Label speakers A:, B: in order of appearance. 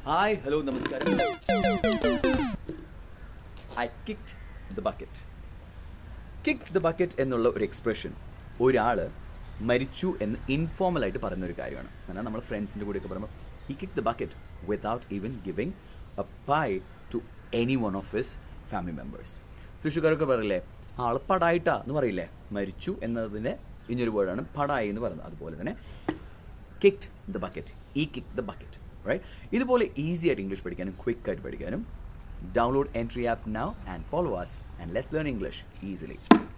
A: hi hello നമസ്കാരം I kicked the bucket kick the bucket എന്നുള്ള ഒരു എക്സ്പ്രഷൻ ഒരാൾ മരിച്ചു എന്ന് ഇൻഫോർമൽ ആയിട്ട് പറയുന്ന ഒരു കാര്യമാണ് എന്നാൽ നമ്മൾ ഫ്രണ്ട്സിൻ്റെ കൂടെയൊക്കെ പറയുമ്പോൾ ഈ kick the bucket without even giving a pie to any one of his family members തൃശ്ശൂർക്കാരൊക്കെ പറയില്ലേ ആൾ പടായിട്ടാ എന്ന് പറയില്ലേ മരിച്ചു എന്നതിൻ്റെ ഇനിയൊരു വേർഡാണ് പടായി എന്ന് പറയുന്നത് അതുപോലെ തന്നെ കിക്ഡ് ദ ബക്കറ്റ് ഈ കിക്ക് ദ ബക്കറ്റ് റൈറ്റ് ഇതുപോലെ ഈസി ആയിട്ട് ഇംഗ്ലീഷ് പഠിക്കാനും ക്വിക്ക് ആയിട്ട് പഠിക്കാനും download Entri app now and follow us and let's learn English easily